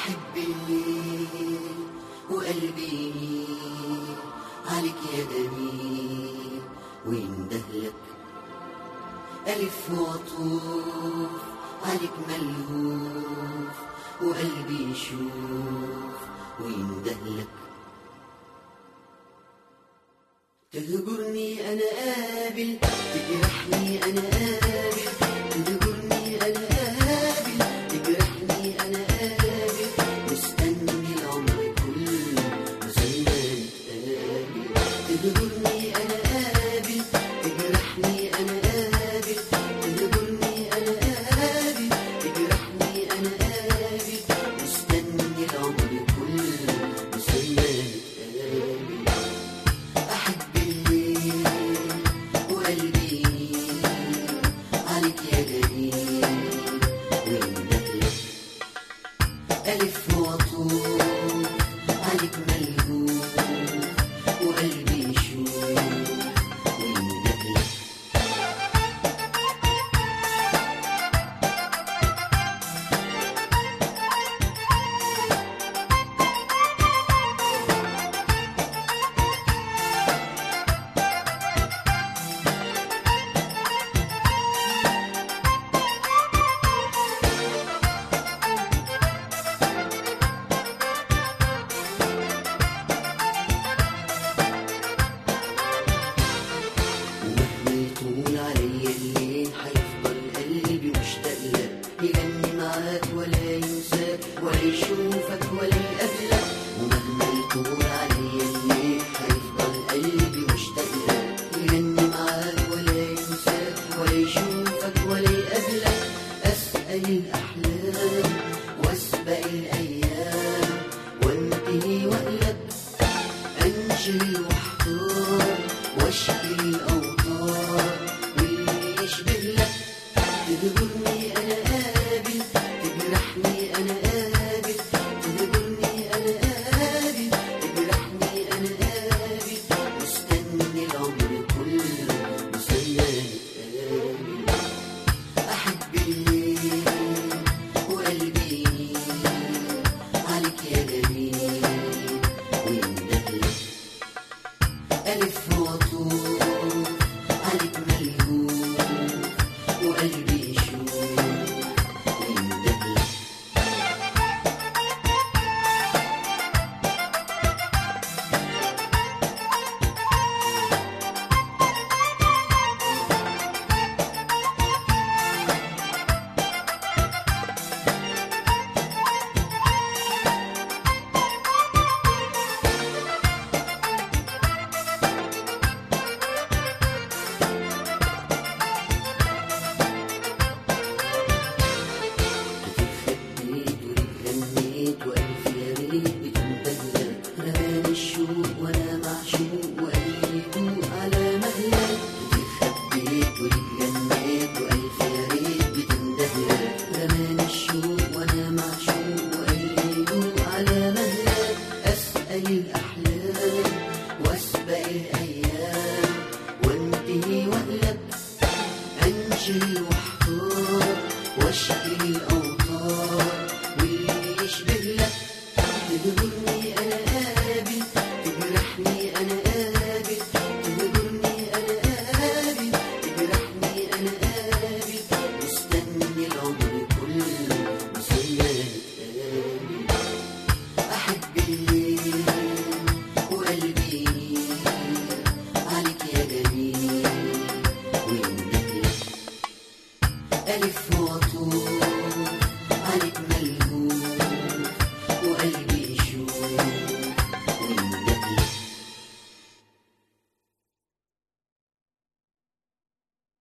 أحب الليل وقلبي عليك يا جميل ويندهلك ألف وأطوف عليك ملهوف وقلبي يشوف ويندهلك تهجرني أنا قابل تجرحني أنا قابل تهجرني أنا قابل تجرحني أنا قابل مستني العمر كله زي ما نتقابل تهجرني أنا قابل تجرحني أنا قابل تهجرني أنا قابل تجرحني أنا قابل مستني العمر كله زي ما نتقابل أحب الليل وقلبي عليك يا جميل ويندهلك ألف وطول عليك ملهوف وقلبي يشوف ويندهلك ومهما يطول عليا الليل هيفضل قلبي مشتاق لك يغني معاك ولا ينساك ولا يشوفك ولا يقابلك ومهما يطول عليا الليل هيفضل قلبي مشتاق لك يغني معاك ولا ينساك ولا يشوفك ولا يقابلك أسأل الأحلام وأسبق الأيام وانتهي وأقلب أنجلي واحتار واشكي الأوطار واللي يشبه لك تهجرني أنا قابل تجرحني أنا قابل تهجرني أنا قابل تجرحني أنا قابل مستني العمر كله زي ما نتقابل أحب الليل وقلبي عليك يا جميل ويندهلك ألف وطول عليك ملهوف وقلبي يشوف ويندهلك خديت ورجلنيت وألف يا ريت بتنبهلك رماني الشوق وأنا معشوق وقلبي على مهلك خديت ورجلنيت وألف يا ريت بتندهلك رماني الشوق وأنا معشوق وقلبي على مهلك أسأل الأحلام وأسبق الأيام وانتهي وأقلب أنجلي واحتار واشكي الأوطار واللي يشبه لك تهجرني أنا قابل تجرحني أنا قابل تهجرني أنا قابل تجرحني أنا قابل مستني العمر كله زي ما نتقابل أحب الليل وقلبي عليك يا جميل ويندهلك ألف وطول عليك ملهوف